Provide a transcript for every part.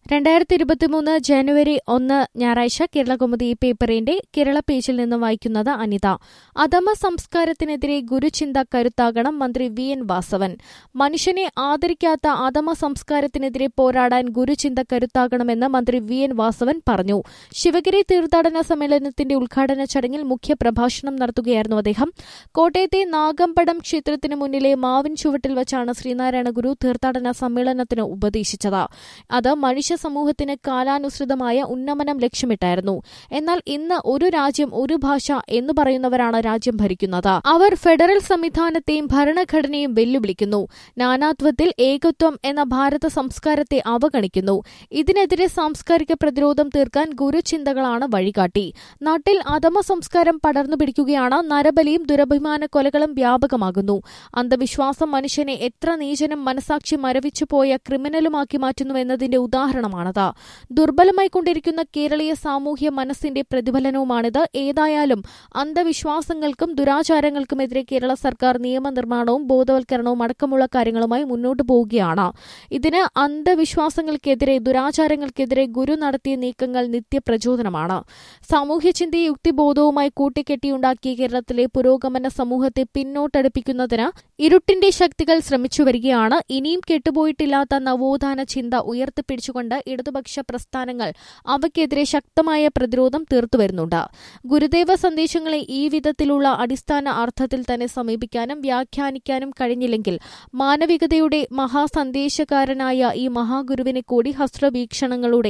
രണ്ടായിരത്തി ഇരുപത്തിമൂന്ന് ജനുവരി ഒന്ന് ഞായറാഴ്ച കേരളകൗമുദി പേപ്പറിന്റെ കേരള പേജിൽ നിന്ന് വായിക്കുന്നത് അനിത അധമ സംസ്കാരത്തിനെതിരെ ഗുരുചിന്ത കരുത്താകണം മന്ത്രി വി എൻ വാസവൻ മനുഷ്യനെ ആദരിക്കാത്ത അധമ സംസ്കാരത്തിനെതിരെ പോരാടാൻ ഗുരുചിന്ത കരുത്താകണമെന്ന് മന്ത്രി വി എൻ വാസവൻ പറഞ്ഞു ശിവഗിരി തീർത്ഥാടന സമ്മേളനത്തിന്റെ ഉദ്ഘാടന ചടങ്ങിൽ മുഖ്യപ്രഭാഷണം നടത്തുകയായിരുന്നു അദ്ദേഹം കോട്ടയത്തെ നാഗമ്പടം ക്ഷേത്രത്തിന് മുന്നിലെ മാവിൻ ചുവട്ടിൽ വച്ചാണ് ശ്രീനാരായണ ഗുരു തീർത്ഥാടന സമ്മേളനത്തിന് ഉപദേശിച്ചത് അത് മനുഷ്യ സമൂഹത്തിന് കാലാനുസൃതമായ ഉന്നമനം ലക്ഷ്യമിട്ടായിരുന്നു എന്നാൽ ഇന്ന് ഒരു രാജ്യം ഒരു ഭാഷ എന്ന് പറയുന്നവരാണ് രാജ്യം ഭരിക്കുന്നത് അവർ ഫെഡറൽ സംവിധാനത്തെയും ഭരണഘടനയും വെല്ലുവിളിക്കുന്നു നാനാത്വത്തിൽ ഏകത്വം എന്ന ഭാരത സംസ്കാരത്തെ അവഗണിക്കുന്നു ഇതിനെതിരെ സാംസ്കാരിക പ്രതിരോധം തീർക്കാൻ ഗുരുചിന്തകളാണ് വഴികാട്ടി നാട്ടിൽ അധമ സംസ്കാരം പടർന്നു പിടിക്കുകയാണ് നരബലിയും ദുരഭിമാന കൊലകളും വ്യാപകമാകുന്നു അന്ധവിശ്വാസം മനുഷ്യനെ എത്ര നീചനും മനസാക്ഷി മരവിച്ചു പോയ ക്രിമിനലുമാക്കി മാറ്റുന്നുവെന്നതിന്റെ ഉദാഹരണമാണത് ദുർബലമായി കൊണ്ടിരിക്കുന്ന കേരളീയ സാമൂഹ്യ മനസ്സിന്റെ പ്രതിഫലനവുമാണിത് ഏതായാലും അന്ധവിശ്വാസങ്ങൾക്കും ദുരാചാരങ്ങൾക്കുമെതിരെ കേരള സർക്കാർ നിയമനിർമ്മാണവും ബോധവൽക്കരണവും അടക്കമുള്ള കാര്യങ്ങളുമായി മുന്നോട്ടു പോവുകയാണ് ഇതിന് അന്ധവിശ്വാസങ്ങൾക്കെതിരെ ദുരാചാരങ്ങൾക്കെതിരെ ഗുരു നടത്തിയ നീക്കങ്ങൾ നിത്യപ്രചോദനമാണ് സാമൂഹ്യചിന്തയെ യുക്തിബോധവുമായി കൂട്ടിക്കെട്ടിയുണ്ടാക്കിയ കേരളത്തിലെ പുരോഗമന സമൂഹത്തെ പിന്നോട്ടടുപ്പിക്കുന്നതിന് ഇരുട്ടിന്റെ ശക്തികൾ ശ്രമിച്ചു വരികയാണ് ഇനിയും കെട്ടുപോയിട്ടില്ലാത്ത നവോത്ഥാന ചിന്ത ഉയർത്തിപ്പിടിച്ചുകൊണ്ട് ഇടതുപക്ഷ പ്രസ്ഥാനങ്ങൾ അവയ്ക്കെതിരെ ശക്തമായ പ്രതിരോധം തീർത്തുവരുന്നുണ്ട് ഗുരുദേവ സന്ദേശങ്ങളെ ഈ വിധത്തിലുള്ള അടിസ്ഥാന അർത്ഥത്തിൽ തന്നെ സമീപിക്കാനും വ്യാഖ്യാനിക്കാനും കഴിഞ്ഞില്ലെങ്കിൽ മാനവികതയുടെ മഹാസന്ദേശകാരനായ ഈ മഹാഗുരുവിനെ കൂടി ഹസ്രവീക്ഷണങ്ങളുടെ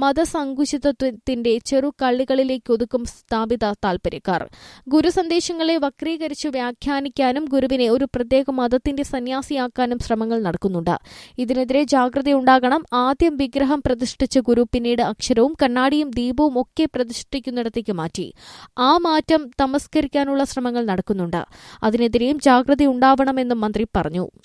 മതസങ്കുചിതത്വത്തിന്റെ ചെറു കള്ളികളിലേക്കൊതുക്കും സ്ഥാപിത താൽപര്യക്കാർ ഗുരുസന്ദേശങ്ങളെ വക്രീകരിച്ചു വ്യാഖ്യാനിക്കാനും ഗുരുവിനെ ഒരു പ്രത്യേക മതത്തിന്റെ സന്യാസിയാക്കാനും ശ്രമങ്ങൾ നടക്കുന്നുണ്ട് ഇതിനെതിരെ ജാഗ്രതയുണ്ടാകണം ആദ്യം വിഗ്രഹം പ്രതിഷ്ഠിച്ച ഗുരു പിന്നീട് അക്ഷരവും കണ്ണാടിയും ദീപവും ഒക്കെ പ്രതിഷ്ഠിക്കുന്നിടത്തേക്ക് മാറ്റി ആ മാറ്റം തമസ്കരിക്കാനുള്ള ശ്രമങ്ങൾ നടക്കുന്നുണ്ട് അതിനെതിരെയും ജാഗ്രതയുണ്ടാവണമെന്നും മന്ത്രി പറഞ്ഞു